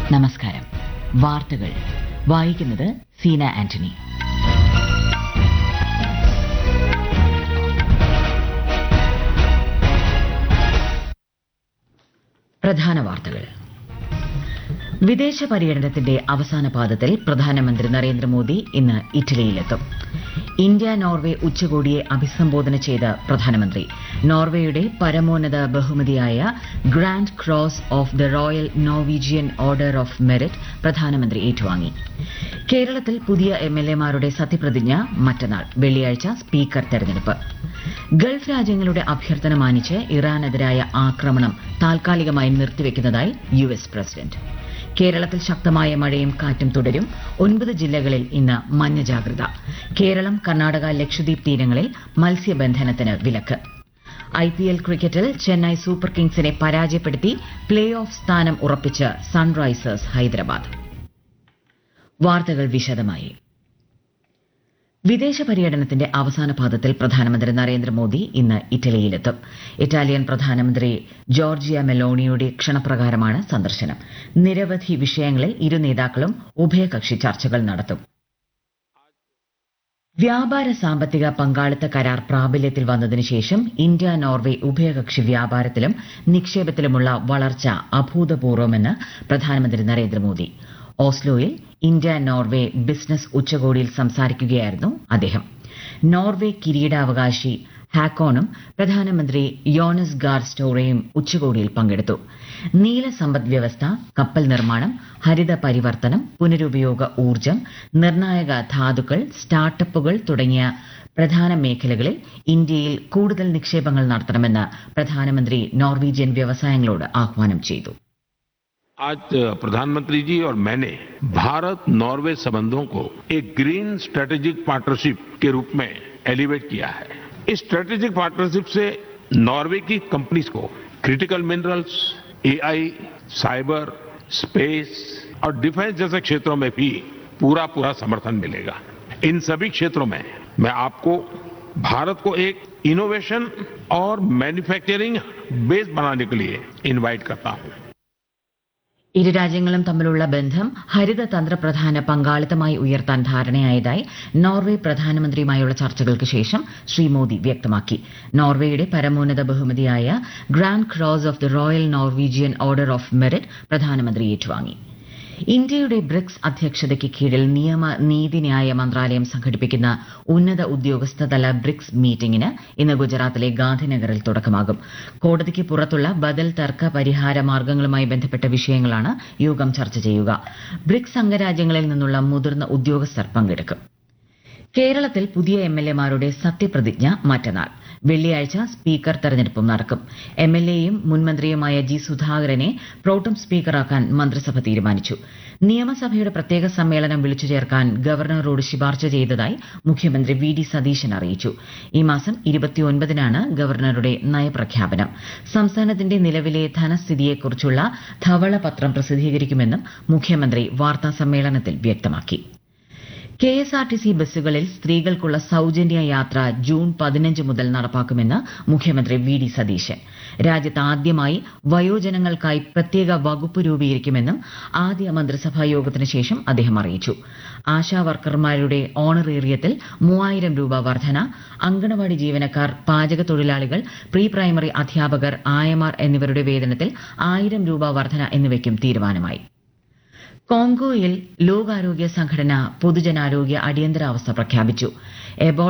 നമസ്കാരം വാർത്തകൾ വായിക്കുന്നത് സീന ആന്റണി പ്രധാന വാർത്തകൾ വിദേശ പര്യടനത്തിന്റെ അവസാന പാദത്തിൽ പ്രധാനമന്ത്രി നരേന്ദ്രമോദി ഇന്ന് ഇറ്റലിയിലെത്തും ഇന്ത്യ നോർവെ ഉച്ചകോടിയെ അഭിസംബോധന ചെയ്ത പ്രധാനമന്ത്രി നോർവേയുടെ പരമോന്നത ബഹുമതിയായ grand cross of the royal Norwegian order of merit പ്രധാനമന്ത്രി ഏറ്റുവാങ്ങി കേരളത്തിൽ പുതിയ എംഎൽഎമാരുടെ സത്യപ്രതിജ്ഞ മറ്റന്നാൾ വെള്ളിയാഴ്ച സ്പീക്കർ തെരഞ്ഞെടുപ്പ് ഗൾഫ് രാജ്യങ്ങളുടെ അഭ്യർത്ഥന മാനിച്ച് ഇറാനെതിരായ ആക്രമണം താൽക്കാലികമായി നിർത്തിവെക്കുന്നതായി യു എസ് പ്രസിഡന്റ് കേരളത്തിൽ ശക്തമായ മഴയും കാറ്റും തുടരും ഒൻപത് ജില്ലകളിൽ ഇന്ന് മഞ്ഞ ജാഗ്രത കേരളം കർണാടക ലക്ഷദ്വീപ് തീരങ്ങളിൽ മത്സ്യബന്ധനത്തിന് വിലക്ക് ഐ പി എൽ ക്രിക്കറ്റിൽ ചെന്നൈ സൂപ്പർ കിങ്സിനെ പരാജയപ്പെടുത്തി പ്ലേ ഓഫ് സ്ഥാനം ഉറപ്പിച്ച് സൺറൈസേഴ്സ് ഹൈദരാബാദ് വാർത്തകൾ വിശദമായി വിദേശ പര്യടനത്തിന്റെ അവസാന പാദത്തിൽ പ്രധാനമന്ത്രി നരേന്ദ്രമോദി ഇന്ന് ഇറ്റലിയിലെത്തും ഇറ്റാലിയൻ പ്രധാനമന്ത്രി ജോർജിയ മെലോണിയുടെ ക്ഷണപ്രകാരമാണ് സന്ദർശനം നിരവധി വിഷയങ്ങളിൽ ഇരു നേതാക്കളും ഉഭയകക്ഷി ചർച്ചകൾ നടത്തും വ്യാപാര സാമ്പത്തിക പങ്കാളിത്ത കരാർ പ്രാബല്യത്തിൽ വന്നതിനു ശേഷം ഇന്ത്യ നോർവെ ഉഭയകക്ഷി വ്യാപാരത്തിലും നിക്ഷേപത്തിലുമുള്ള വളർച്ച അഭൂതപൂർവമെന്ന് പ്രധാനമന്ത്രി നരേന്ദ്രമോദി ഓസ്ലോയിൽ ഇന്ത്യ നോർവെ ബിസിനസ് ഉച്ചകോടിയിൽ സംസാരിക്കുകയായിരുന്നു അദ്ദേഹം നോർവെ കിരീടാവകാശി ഹാക്കോണും പ്രധാനമന്ത്രി യോണസ് ഗാർ സ്റ്റോറയും ഉച്ചകോടിയിൽ പങ്കെടുത്തു നീല സമ്പദ് വ്യവസ്ഥ കപ്പൽ നിർമ്മാണം ഹരിത പരിവർത്തനം പുനരുപയോഗ ഊർജ്ജം നിർണായക ധാതുക്കൾ സ്റ്റാർട്ടപ്പുകൾ തുടങ്ങിയ പ്രധാന മേഖലകളിൽ ഇന്ത്യയിൽ കൂടുതൽ നിക്ഷേപങ്ങൾ നടത്തണമെന്ന് പ്രധാനമന്ത്രി നോർവീജിയൻ വ്യവസായങ്ങളോട് ആഹ്വാനം ചെയ്തു आज प्रधानमंत्री जी और मैंने भारत नॉर्वे संबंधों को एक ग्रीन स्ट्रेटेजिक पार्टनरशिप के रूप में एलिवेट किया है इस स्ट्रेटेजिक पार्टनरशिप से नॉर्वे की कंपनीज को critical minerals AI cyber space और डिफेंस जैसे क्षेत्रों में भी पूरा पूरा समर्थन मिलेगा इन सभी क्षेत्रों में मैं आपको भारत को एक इनोवेशन और मैन्युफैक्चरिंग बेस बनाने के लिए इनवाइट करता हूं ഇരു രാജ്യങ്ങളും തമ്മിലുള്ള ബന്ധം ഹരിത തന്ത്രപ്രധാന പങ്കാളിത്തമായി ഉയർത്താൻ ധാരണയായതായി നോർവെ പ്രധാനമന്ത്രിയുമായുള്ള ചർച്ചകൾക്ക് ശേഷം ശ്രീ മോദി വ്യക്തമാക്കി നോർവേയുടെ പരമോന്നത ബഹുമതിയായ grand cross of the royal Norwegian order of merit പ്രധാനമന്ത്രി ഏറ്റുവാങ്ങി ഇന്ത്യയുടെ ബ്രിക്സ് അധ്യക്ഷതയ്ക്ക് കീഴിൽ നിയമ നീതിന്യായ മന്ത്രാലയം സംഘടിപ്പിക്കുന്ന ഉന്നത ഉദ്യോഗസ്ഥതല ബ്രിക്സ് മീറ്റിംഗിന് ഇന്ന് ഗുജറാത്തിലെ ഗാന്ധിനഗറിൽ തുടക്കമാകും കോടതിക്ക് പുറത്തുള്ള ബദൽ തർക്ക പരിഹാര മാർഗങ്ങളുമായി ബന്ധപ്പെട്ട വിഷയങ്ങളാണ് യോഗം ചർച്ച ചെയ്യുക ബ്രിക്സ് അംഗരാജ്യങ്ങളിൽ നിന്നുള്ള മുതിർന്ന ഉദ്യോഗസ്ഥർ പങ്കെടുക്കും കേരളത്തിൽ പുതിയ എംഎൽഎമാരുടെ സത്യപ്രതിജ്ഞ മറ്റന്നാൾ വെള്ളിയാഴ്ച സ്പീക്കർ തെരഞ്ഞെടുപ്പും നടക്കും എംഎൽഎയും മുൻമന്ത്രിയുമായ ജി സുധാകരനെ പ്രോട്ടം സ്പീക്കറാക്കാൻ മന്ത്രിസഭ തീരുമാനിച്ചു നിയമസഭയുടെ പ്രത്യേക സമ്മേളനം വിളിച്ചു ചേർക്കാൻ ഗവർണറോട് ശുപാർശ ചെയ്തതായി മുഖ്യമന്ത്രി വി ഡി സതീശൻ അറിയിച്ചു ഈ മാസം ഇരുപത്തിയൊൻപതിനാണ് ഗവർണറുടെ നയപ്രഖ്യാപനം സംസ്ഥാനത്തിന്റെ നിലവിലെ ധനസ്ഥിതിയെക്കുറിച്ചുള്ള ധവളപത്രം പ്രസിദ്ധീകരിക്കുമെന്നും മുഖ്യമന്ത്രി വാർത്താ സമ്മേളനത്തിൽ വ്യക്തമാക്കി K S R T C ബസ്സുകളിൽ സ്ത്രീകൾക്കുള്ള സൌജന്യ യാത്ര ജൂൺ പതിനഞ്ച് മുതൽ നടപ്പാക്കുമെന്ന് മുഖ്യമന്ത്രി വി ഡി സതീശൻ രാജ്യത്ത് ആദ്യമായി വയോജനങ്ങൾക്കായി പ്രത്യേക വകുപ്പ് രൂപീകരിക്കുമെന്നും ആദ്യ മന്ത്രിസഭാ യോഗത്തിന് ശേഷം അദ്ദേഹം അറിയിച്ചു ആശാ വർക്കർമാരുടെ ഓണറേറിയത്തിൽ മൂവായിരം രൂപ വർധന അങ്കണവാടി ജീവനക്കാർ പാചക തൊഴിലാളികൾ പ്രീ പ്രൈമറി അധ്യാപകർ ആയമാർ എന്നിവരുടെ വേതനത്തിൽ ആയിരം രൂപ വർധന എന്നിവയ്ക്കും തീരുമാനമായി കോങ്കോയിൽ ലോകാരോഗ്യ സംഘടന പൊതുജനാരോഗ്യ അടിയന്തരാവസ്ഥ പ്രഖ്യാപിച്ചു എബോള